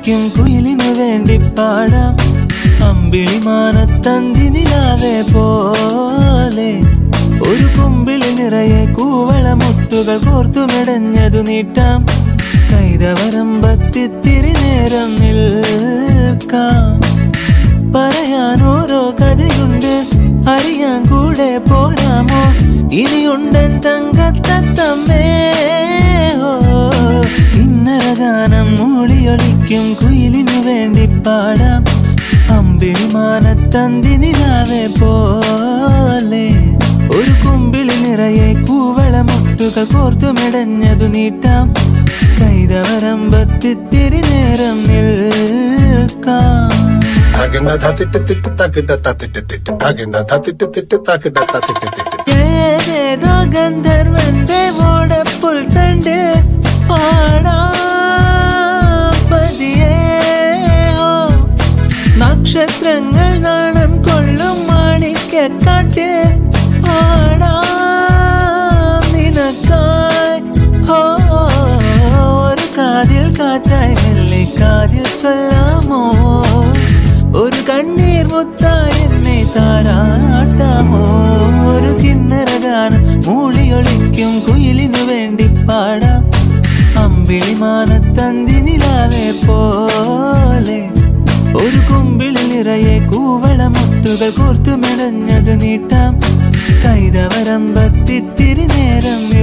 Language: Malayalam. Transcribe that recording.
ഒളിക്കും കുയിലിനു വേണ്ടി പാടാം അമ്പിളി മാനത്തന്തി നിലാവെ പോലെ ഒരു കുമ്പിളി നിറയെ കൂവള മുത്തുകൾ കോർത്തുമെടഞ്ഞതു നീട്ടാം കൈതവരമ്പത്തിത്തിരി നേരം നിൽക്കാം പറയാൻ ഓരോ കഥയുണ്ട് അറിയാൻ കൂടെ പോരാമോ ഇനിയുണ്ടൻ തങ്കത്തമ്മേ ഓ ഇന്നര ഗാനം മൂളിയൊളിക്കും കുയിലിനു വേണ്ടി പാടാം അമ്പിളി മാനത്തന്തി നിലാവെ പോലെ ഒരു കുമ്പിളി നിറയെ കൂവള മുട്ടുകൾ കോർത്തുമെടഞ്ഞതു നീട്ടാം കൈതവരമ്പത്തിത്തിരി നേരം നിൽക്കാം തകിണ്ട തത്തിട്ട് തിട്ട് തകിണ്ട തത്തിട്ട് തിട്ട് തകിണ്ട തത്തിട്ട് തിട്ട് തകിണ്ട തത്തിട്ട് തിട്ട് ഏതേതോ ഗന്ധർവന്റെ ഓടപ്പുൽ തണ്ട് പാടാപതിയേ ഓ നക്ഷത്രങ്ങൾ നാണം കൊള്ളും മാണിക്കാട്ട് പാടാം നിനക്കായി ഓ ഒരു കാതിൽ കാറ്റായി മെല്ലെ കാതിൽ ചൊല്ലാമോ ഒരു കണ്ണീർ മുത്തായി എന്നെ താരാട്ടാമോ ഒരു കിന്നര ഗാനം മൂളിയൊളിക്കും കുയിലിനു വേണ്ടി പാടാം അമ്പിളി മാനത്തന്തി നിലാവെ പോലെ ഒരു കുമ്പിളി നിറയെ കൂവള മുത്തുകൾ കോർത്തുമെടഞ്ഞത് നീട്ടാം കൈതവരമ്പത്തിത്തിരി നേരം